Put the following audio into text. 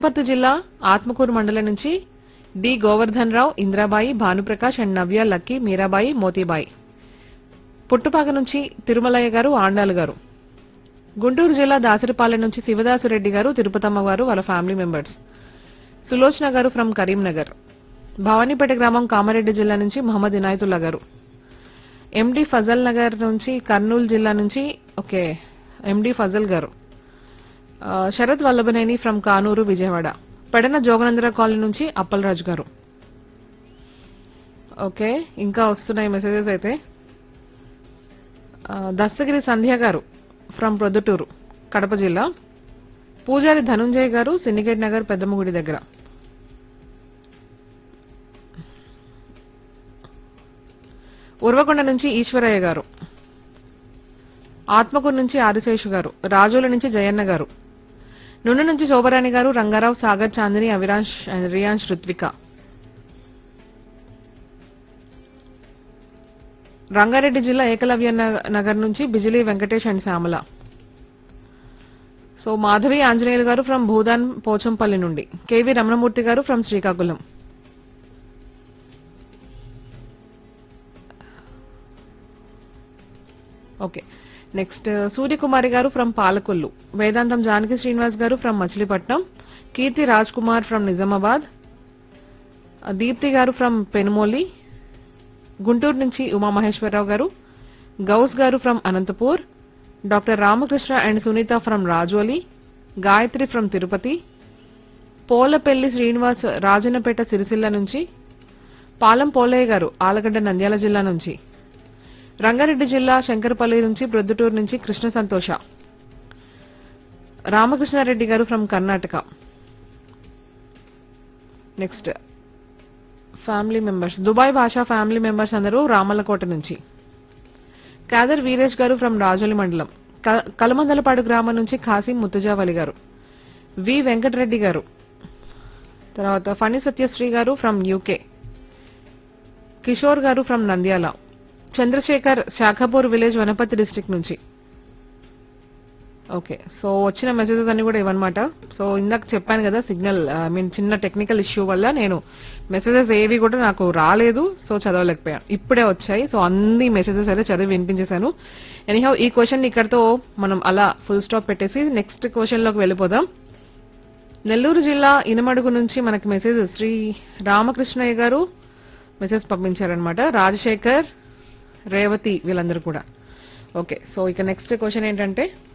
వనపర్తి జిల్లా ఆత్మకూరు మండలం నుంచి D Govardhan Rao Indrabai Bhanuprakash and Navya Lucky Meerabai Motibai Puttupaka నుంచి తిరుమలయ్య గారు ఆండాలు గారు గుంటూరు జిల్లా దాసరిపాలెం నుంచి శివదాసురెడ్డి గారు తిరుపతమ్మ గారు వాళ్ళ ఫ్యామిలీ మెంబర్స్ సులోచన గారు ఫ్రమ్ కరీంనగర్ భవానీపేట గ్రామం కామారెడ్డి జిల్లా నుంచి మహమ్మద్ ఇనాయతుల్లా గారు ఎండి ఫజల్ నగర్ నుంచి కర్నూలు జిల్లా నుంచి ఓకే ఎండి ఫజల్ గారు ఆ, శరత్ వల్లభనేని ఫ్రమ్ కానూరు విజయవాడ పెడన జోగనందర కాలనీ నుంచి అప్పలరాజు గారు ఓకే ఇంకా వస్తున్నాయి మెసేజెస్ అయితే ఆ, దస్తగిరి సంధ్య గారు ఫ్రమ్ ప్రొద్దుటూరు కడప జిల్లా పూజారి ధనుంజయ్ గారు సిండికేట్ నగర్ పెద్దమ్మగుడి దగ్గర ఉర్వకొండ నుంచి ఈశ్వరయ్య గారు ఆత్మకూరు నుంచి ఆదిశేషు గారు రాజోల నుంచి జయన్న గారు నుండి నుంచి శోభరాణి గారు రంగారావు సాగర్ చాందిని అవిరాంశ్ అండ్ రియాన్ష్ రుత్విక రంగారెడ్డి జిల్లా ఏకలవ్య నగ- నగర్ నుంచి బిజిలీ వెంకటేష్ అండ్ శ్యామల సో మాధవి ఆంజనేయులు గారు ఫ్రమ్ భూదాన్ పోచంపల్లి నుండి కేవి రమణమూర్తి గారు from Srikakulam okay next Suryakumari గారు ఫ్రమ్ పాలకొల్లు వేదాంతం జానకి శ్రీనివాస్ గారు ఫ్రమ్ మచిలీపట్నం కీర్తి రాజ్ కుమార్ ఫ్రమ్ నిజామాబాద్ దీప్తి గారు ఫ్రమ్ పెనుమోలి గుంటూరు నుంచి ఉమామహేశ్వరరావు గారు గౌస్ గారు from Anantapur doctor Ramakrishna and Sunitha from Rajoli Gayatri from Tirupati Polapalli Srinivas Rajannapeta Sircilla నుంచి పాలం పోలయ్య గారు ఆలగడ్డ నంద్యాల జిల్లా నుంచి రంగారెడ్డి జిల్లా శంకరపల్లి నుంచి ప్రొద్దుటూరు నుంచి కృష్ణ సంతోష రామకృష్ణారెడ్డి గారు from Karnataka next family members Dubai Basha family members అందరూ రామలకోట నుంచి కాదర్ వీరేష్ గారు ఫ్రమ్ రాజోలి మండలం క- కలమందలపాడు గ్రామం నుంచి ఖాసిం ముత్తుజావలి గారు వి వెంకటరెడ్డి గారు తర్వాత ఫణి సత్యశ్రీ గారు ఫ్రమ్ యూకే కిషోర్ గారు from Nandyal Chandrasekhar Shakapur village Wanaparthy district నుంచి ఓకే సో వచ్చిన మెసేజెస్ అన్ని కూడా ఇవన్నమాట సో ఇందాక చెప్పాను కదా సిగ్నల్ ఐ మీన్ చిన్న టెక్నికల్ ఇష్యూ వల్ల నేను మెసేజెస్ ఏవి కూడా నాకు రాలేదు సో చదవలేకపోయాను ఇప్పుడే వచ్చాయి సో అన్ని మెసేజెస్ అయితే చదివి వినిపించేశాను ఎనీహౌ ఈ క్వశ్చన్ ఇక్కడతో మనం అలా ఫుల్ స్టాప్ పెట్టేసి నెక్స్ట్ క్వశ్చన్ లోకి వెళ్ళిపోదాం నెల్లూరు జిల్లా ఇనమడుగు నుంచి మనకి మెసేజ్ శ్రీ రామకృష్ణయ్య గారు మెసేజ్ పంపించారనమాట రాజశేఖర్ రేవతి వీళ్ళందరూ కూడా ఓకే సో ఇక నెక్స్ట్ క్వశ్చన్ ఏంటంటే